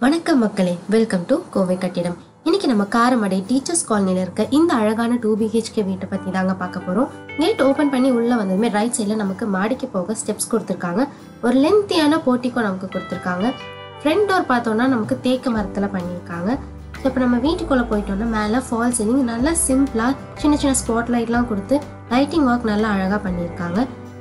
வணக்கம் மக்களே welcome to Kovai கட்டிடம் இன்னைக்கு நம்ம காரமடை டீச்சர்ஸ் காலனியில் இருக்க இந்த அழகான டூ பிஹெச்கே வீட்டை பற்றி தாங்க பார்க்க போகிறோம் கேட் ஓப்பன் பண்ணி உள்ளே வந்ததுமே ரைட் சைடில் நமக்கு மாடிக்கு போக ஸ்டெப்ஸ் கொடுத்துருக்காங்க ஒரு லென்த்தியான போர்ட்டிக்கோ நமக்கு கொடுத்துருக்காங்க ஃப்ரண்ட் டோர் பார்த்தோன்னா நமக்கு தேக்கு மரத்தில் பண்ணியிருக்காங்க ஸோ இப்போ நம்ம வீட்டுக்குள்ளே போயிட்டோம்னா மேலே ஃபால் சீலிங் நல்லா சிம்பிளாக சின்ன சின்ன ஸ்பாட் லைட்லாம் கொடுத்து லைட்டிங் ஒர்க் நல்லா அழகாக பண்ணியிருக்காங்க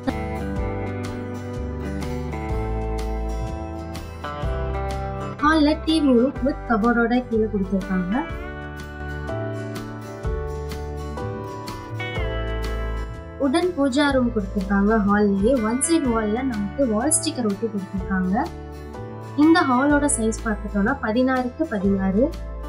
ஹாலில் டிவி யூனிட் வித் கபோர்டோட கீழே கொடுத்துருக்காங்க உடன் பூஜா ரூம் கொடுத்துருக்காங்க ஹால்லேயே ஒன் சைடு வாலில் நமக்கு வால் ஸ்டிக்கர் ஒட்டி கொடுத்துருக்காங்க இந்த ஹாலோட சைஸ் பார்த்துட்டோம்னா பதினாறுக்கு பதினாறு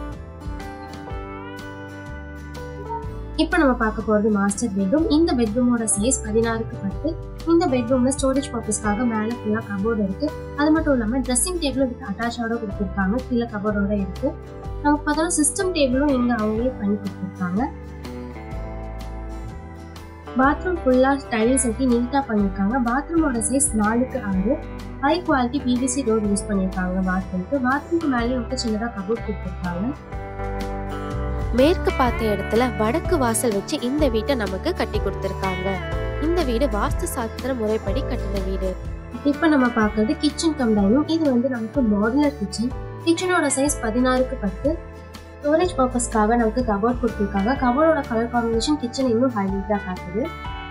இப்போ நம்ம பார்க்க போகிறது மாஸ்டர் பெட்ரூம் இந்த பெட்ரூமோட சைஸ் பதினாறுக்கு பத்து இந்த பெட்ரூம்ல ஸ்டோரேஜ் பர்பஸ்க்காக மேலே ஃபுல்லாக கபோர்டு இருக்கு அது மட்டும் இல்லாமல் ட்ரெஸ்ஸிங் டேபிள் இதுக்கு அட்டாச்சோட கொடுத்துருக்காங்க கீழே கபோர்டோட இருக்கு நமக்கு பார்த்தோம்னா சிஸ்டம் டேபிளும் இங்கே அவங்களே பண்ணி கொடுத்துருக்காங்க பாத்ரூம் ஃபுல்லாக டைல்ஸ் ஒட்டி நீட்டாக பண்ணியிருக்காங்க பாத்ரூமோட சைஸ் நாலுக்கு ஆறு high quality PVC door use பண்ணியிருக்காங்க பாத்ரூம்க்கு பாத்ரூம்க்கு மேலேயும் வந்து சின்னதாக கபோர்ட் கொடுத்துருக்காங்க மேற்கு பார்த்த இடத்துல வடக்கு வாசல் வச்சு இந்த வீட்டை நமக்கு கட்டி கொடுத்துருக்காங்க இந்த வீடு வாஸ்து சாஸ்திர முறைப்படி கட்டின வீடு இப்போ நம்ம பார்க்கறது கிச்சன் கம் டைனிங் இது வந்து நமக்கு மாடுலர் கிச்சன் கிச்சனோட சைஸ் பதினாறுக்கு பத்து ஸ்டோரேஜ் பர்பஸ்க்காக நமக்கு கபோர்ட் கொடுத்துருக்காங்க கபோர்டோட கலர் காம்பினேஷன் கிச்சன் இன்னும் ஹைலைட்டாக காட்டுது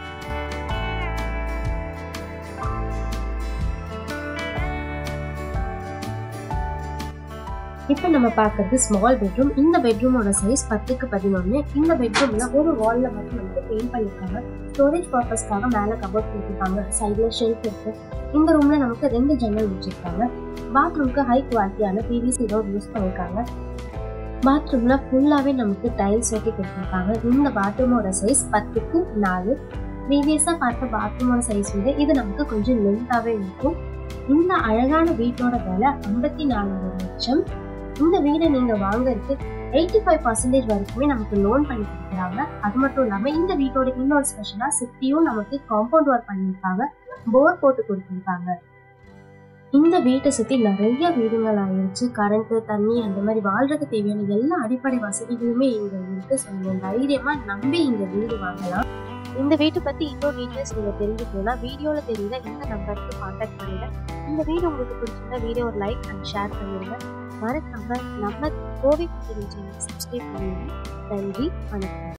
இப்போ நம்ம பார்க்கறது ஸ்மால் பெட்ரூம் இந்த பெட்ரூமோட சைஸ் பத்துக்கு பதினொன்று இந்த பெட்ரூம்ல ஒரு வால்ல மட்டும் நமக்கு பெயிண்ட் பண்ணியிருக்காங்க ஸ்டோரேஜ் பர்பஸ்க்காக மேலே கபோர்ட் கொடுத்துருக்காங்க சைடில் ஷெல்ஃப் இருக்கு இந்த ரூம்ல நமக்கு ரெண்டு ஜன்னல் வச்சிருக்காங்க பாத்ரூம்க்கு ஹை குவாலிட்டியான பிவிசி டோர் யூஸ் பண்ணியிருக்காங்க பாத்ரூம்ல ஃபுல்லாவே நமக்கு டைல்ஸ் ஒட்டி கொடுத்துருக்காங்க இந்த பாத்ரூமோட சைஸ் பத்துக்கு நாலு ப்ரீவியஸாக பார்த்த பாத்ரூமோட சைஸ் விட இது நமக்கு கொஞ்சம் லென்த்தாகவே இருக்கும் இந்த அழகான வீட்டோட விலை ஐம்பத்தி நாலாயிரம் லட்சம் இந்த வீடை நீங்க வாங்குறதுக்கு எயிட்டி ஃபைவ் பர்சன்டேஜ் வரைக்குமே நமக்கு லோன் பண்ணி கொடுக்குறாங்க அது மட்டும் இல்லாம இந்த வீட்டோட இன்னொரு ஸ்பெஷலா சுத்தியும் நமக்கு காம்பவுண்ட் ஒர்க் பண்ணியிருக்காங்க போர் போட்டு கொடுத்துருக்காங்க இந்த வீட்டை சுத்தி நிறைய வீடுகள் ஆயிருச்சு கரண்ட் தண்ணி அந்த மாதிரி வாழ்றதுக்கு தேவையான எல்லா அடிப்படை வசதிகளுமே இங்க இருக்கு ஸோ நீங்க தைரியமா நம்பி இங்க வீடு வாங்கலாம் இந்த வீட்டை பத்தி இன்னும் டீட்டெயில்ஸ் நீங்க தெரிஞ்சுக்கணும்னா வீடியோல தெரியுற இந்த நம்பருக்கு கான்டாக்ட் பண்ணுங்க இந்த வீடியோ உங்களுக்கு பிடிச்சிருந்தா வீடியோ ஒரு லைக் அண்ட் ஷேர் பண்ணிடுங்க மறக்காம நம்ம கோவை சேனல் சப்ஸ்கிரைப் பண்ணுங்க நன்றி வணக்கம்